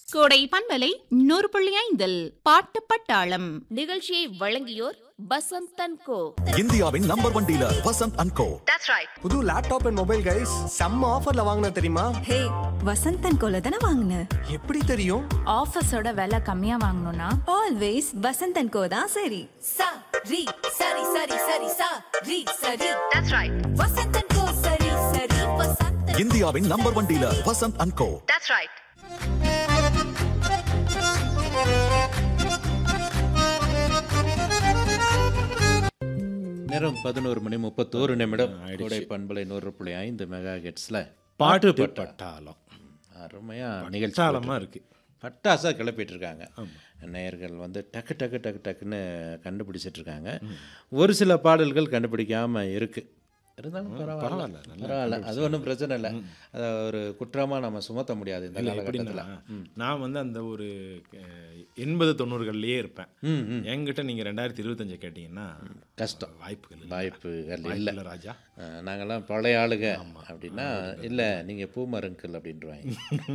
கோடை பண்பலை நூறு புள்ளி ஐந்தில் பாட்டு பட்டாளம் நிகழ்ச்சியை வழங்கியோர் வசந்தன் கோ இந்தியாவின் number one dealer Vasanth and Co புது லேப்டாப் அண்ட் மொபைல் கைஸ் செம்ம ஆஃபர்ல வாங்கின தெரியுமா ஹே வசந்தன் கோல தானே வாங்கின எப்படி தெரியும் ஆஃபீஸோட விலை கம்மியா வாங்கணும்னா ஆல்வேஸ் வசந்தன் கோ தான் சரி sa ri sari sari sari sa ri sari that's right vasantan ko sari sari vasantan இந்தியாவின் number one dealer Vasanth and Co that's right நேரம் பதினோரு மணி முப்பத்தோரு நிமிடம் கோடை பண்பலை நூறு புள்ளி ஐந்து மெகா ஹெட்ஸில் பாட்டு பட்டா. பட்டாளம் அருமையாக நிகழ்ச்சி பட்டாளமா இருக்கு பட்டாசாக கிளப்பிட்டு இருக்காங்க நேயர்கள் வந்து டக்கு டக்கு டக்கு டக்குன்னு கண்டுபிடிச்சிட்டு இருக்காங்க ஒரு சில பாடல்கள் கண்டுபிடிக்காம இருக்கு இருந்தாலும் பரவாயில்ல பரவாயில்ல, நல்லா பரவாயில்ல அது ஒன்றும் பிரச்சனை இல்லை அதை ஒரு குற்றமாக நம்ம சுமத்த முடியாது இந்த இல்லை காலகட்டத்தில் எப்படின்னா நான் வந்து அந்த ஒரு அஹ், எண்பது தொண்ணூறுகள்லயே இருப்பேன் என்கிட்ட நீங்க ரெண்டாயிரத்தி இருபத்தஞ்சு கேட்டீங்கன்னா கஷ்டம் வாய்ப்புகள் இல்லை. வாய்ப்புகள் வாய்ப்பு இல்லை இல்லை ராஜா அஹ், நாங்கெல்லாம் பழைய ஆளுங்க அப்படின்னா இல்லை நீங்கள் பூமருங்கல் அப்படின்றாங்க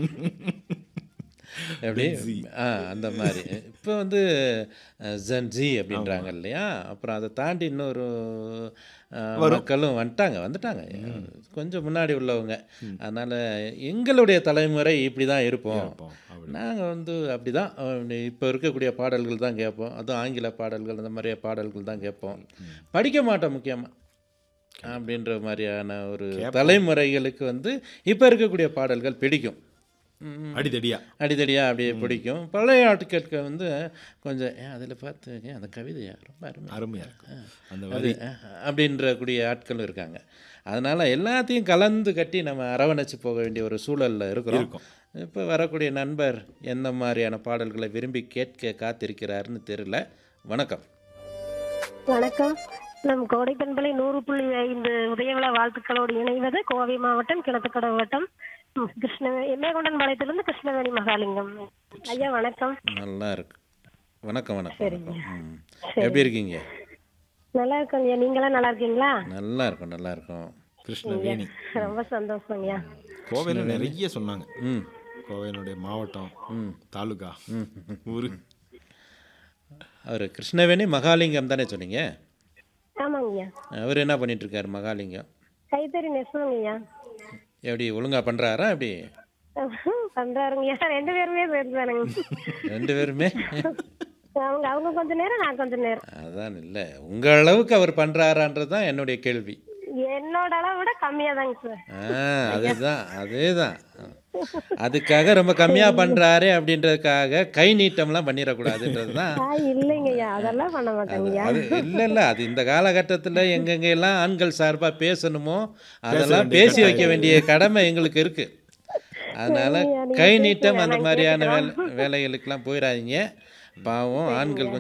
எப்படி ஆ அந்த மாதிரி இப்போ வந்து ஜன்ஜி அப்படின்றாங்க இல்லையா அப்புறம் அதை தாண்டி இன்னொரு அஹ், மக்களும் வந்துட்டாங்க வந்துட்டாங்க கொஞ்சம் முன்னாடி உள்ளவங்க அதனால் எங்களுடைய தலைமுறை இப்படி தான் இருப்போம் நாங்கள் வந்து அப்படி தான் இப்போ இருக்கக்கூடிய பாடல்கள் தான் கேட்போம் அதுவும் ஆங்கில பாடல்கள் அந்த மாதிரியே பாடல்கள் தான் கேட்போம் படிக்க மாட்டோம் முக்கியமாக அப்படின்ற மாதிரியான ஒரு தலைமுறைகளுக்கு வந்து இப்போ இருக்கக்கூடிய பாடல்கள் பிடிக்கும் ம். அடிதடியா அடிதடியாக அப்படியே பிடிக்கும் பழைய ஆட்களுக்கு வந்து கொஞ்சம் ஏன் அதில் பார்த்து ஏன் அந்த கவிதையா ரொம்ப அருமை அருமையா இருக்கும் அந்த அது அஹ், அப்படின்ற கூடிய ஆட்களும் இருக்காங்க அதனால் எல்லாத்தையும் கலந்து கட்டி நம்ம அரவணைச்சு போக வேண்டிய ஒரு சூழலில் இருக்கிறோம் இப்போ வரக்கூடிய நண்பர் எந்த மாதிரியான பாடல்களை விரும்பி கேட்க காத்திருக்கிறாருன்னு தெரியல வணக்கம் வணக்கம் நம் கோடை பண்பலை நூறு புள்ளி ஐந்து உதயவிழா வாழ்த்துக்களோடு இணைவது கோவை மாவட்டம் கிணத்துக்கடவு வட்டம் ம், கிருஷ்ண எம்மேகொண்டன் பாளையத்திலிருந்து கிருஷ்ணவேணி மகாலிங்கம் ஐயா வணக்கம் நல்லா இருக்கு வணக்கம் வணக்கம் வணக்கம் ம். எப்படி இருக்கீங்க நல்லா இருக்கோம் ஐயா நீங்களாம் நல்லா இருக்கீங்களா நல்லா இருக்கும் நல்லா இருக்கும் கிருஷ்ணவேணி ரொம்ப சந்தோஷம் ஐயா கோவையில் நிறைய சொன்னாங்க ம் கோவையினுடைய மாவட்டம் தாலுகா ஊரு அவர் கிருஷ்ணவேணி மகாலிங்கம் தானே சொன்னீங்க ஆமாங்க ஐயா அவர் என்ன பண்ணிட்டு இருக்காரு மகாலிங்கம் கைத்தறி நெசவுங்க ஐயா எப்படி ஒழுங்கா பண்றாரா எப்படி பண்றாருங்க ஐயா ரெண்டு பேருமே சேர்ந்தானுங்க ரெண்டு பேருமே அவங்க அவங்க கொஞ்ச நேரம் நான் கொஞ்ச நேரம் அதான் இல்லை உங்க அளவுக்கு அவர் பண்றாரான்றது தான் என்னுடைய கேள்வி என்னோட அளவை விட கம்மியா தாங்க சார் ஆ அதுதான் அதேதான் அதுக்காக ரொம்ப கம்மியா பண்றாரே அப்படின்றதுக்காக கை நீட்டம்லாம் பண்ணிடக்கூடாதுன்றது தான் ஆ, இல்லைங்க ஐயா அதெல்லாம் பண்ண மாட்டாங்க ஐயா அது இல்லை இல்லை அது இந்த காலகட்டத்தில் எங்கெங்க எல்லாம் ஆண்கள் சார்பாக பேசணுமோ அதெல்லாம் பேசி வைக்க வேண்டிய கடமை எங்களுக்கு இருக்கு அதனால சரிங்க, நீங்க கை பேசுங்க, நீட்டம் அந்த நான் மாதிரியான வேலை கேட்டுக்கிறோம். வேலைகளுக்கெல்லாம் போயிடாதீங்க பாவம் ஆண்கள் கொஞ்சம்